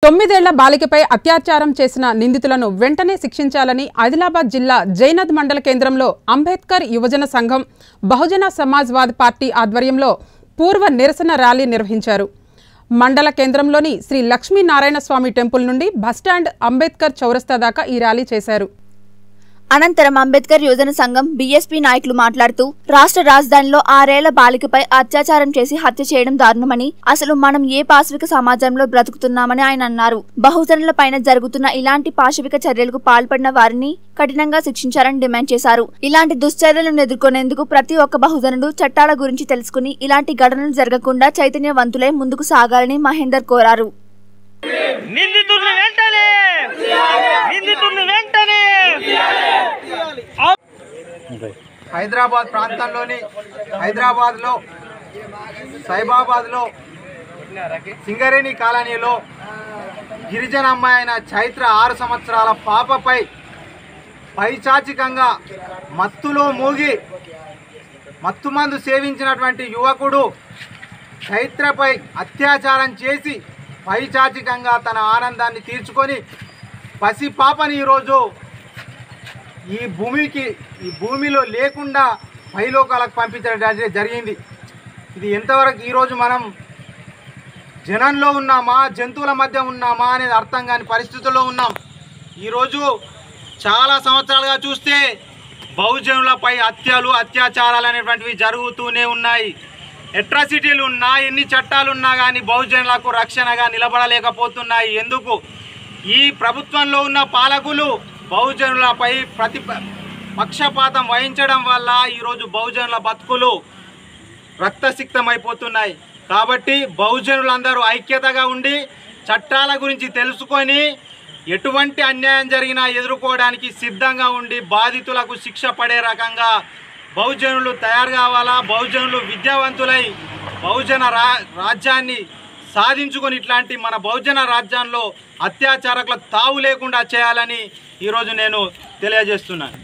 తొమ్మిదేళ్ల బాలికపై అత్యాచారం చేసిన నిందితులను వెంటనే శిక్షించాలని ఆదిలాబాద్ జిల్లా జైనద్ మండల కేంద్రంలో అంబేద్కర్ యువజన సంఘం బహుజన సమాజ్వాద్ పార్టీ ఆధ్వర్యంలో పూర్వ నిరసన ర్యాలీ నిర్వహించారు మండల కేంద్రంలోని శ్రీ లక్ష్మీనారాయణ స్వామి టెంపుల్ నుండి బస్టాండ్ అంబేద్కర్ చౌరస్తా దాకా ఈ ర్యాలీ చేశారు అనంతరం అంబేద్కర్ యువజన సంఘం బీఎస్పీ నాయకులు మాట్లాడుతూ రాష్ట్ర రాజధానిలో ఆరేళ్ల బాలికపై అత్యాచారం చేసి హత్య చేయడం దారుణమని అసలు మనం ఏ పాశవిక సమాజంలో బ్రతుకుతున్నామని ఆయన అన్నారు బహుజనుల పైన జరుగుతున్న ఇలాంటి పాశవిక చర్యలకు పాల్పడిన వారిని కఠినంగా శిక్షించాలని డిమాండ్ చేశారు ఇలాంటి దుశ్చర్యలను ఎదుర్కొనేందుకు ప్రతి ఒక్క బహుజనుడు చట్టాల గురించి తెలుసుకుని ఇలాంటి ఘటనలు జరగకుండా చైతన్యవంతులై ముందుకు సాగాలని మహేందర్ కోరారు నిందితుడిని వెంటనే నిందితుడిని వెంటనే హైదరాబాద్ ప్రాంతంలోని హైదరాబాద్లో సైబాబాద్లో సింగరేణి కాలనీలో గిరిజన అమ్మాయి అయిన చైత్ర ఆరు సంవత్సరాల పాపపై పైచాచికంగా మత్తులో మూగి మత్తుమందు సేవించినటువంటి యువకుడు చైత్రపై అత్యాచారం చేసి పైచాచికంగా తన ఆనందాన్ని తీర్చుకొని పసి పాపని ఈరోజు ఈ భూమికి ఈ భూమిలో లేకుండా పైలోకాలకు పంపించడం జరి- జరిగింది ఇది ఎంతవరకు ఈరోజు మనం జనంలో ఉన్నామా జంతువుల మధ్య ఉన్నామా అనేది అర్థం కాని పరిస్థితుల్లో ఉన్నాం ఈరోజు చాలా సంవత్సరాలుగా చూస్తే బహుజనులపై హత్యలు అత్యాచారాలు అనేటువంటివి జరుగుతూనే ఉన్నాయి అట్రాసిటీలు ఉన్నా ఎన్ని చట్టాలు ఉన్నా కానీ బహుజనులకు రక్షణగా నిలబడలేకపోతున్నాయి ఎందుకు ఈ ప్రభుత్వంలో ఉన్న పాలకులు బహుజనులపై ప్రతి పక్షపాతం వహించడం వల్ల ఈరోజు బహుజనుల బతుకులు రక్తసిక్తమైపోతున్నాయి కాబట్టి బహుజనులందరూ ఐక్యతగా ఉండి చట్టాల గురించి తెలుసుకొని ఎటువంటి అన్యాయం జరిగినా ఎదుర్కోవడానికి సిద్ధంగా ఉండి బాధితులకు శిక్ష పడే రకంగా బహుజనులు తయారు కావాలా బహుజనులు విద్యావంతులై బహుజన రా రాజ్యాన్ని సాధించుకొని ఇట్లాంటి మన బహుజన రాజ్యాల్లో అత్యాచారకులకు తావు లేకుండా చేయాలని ఈరోజు నేను తెలియజేస్తున్నాను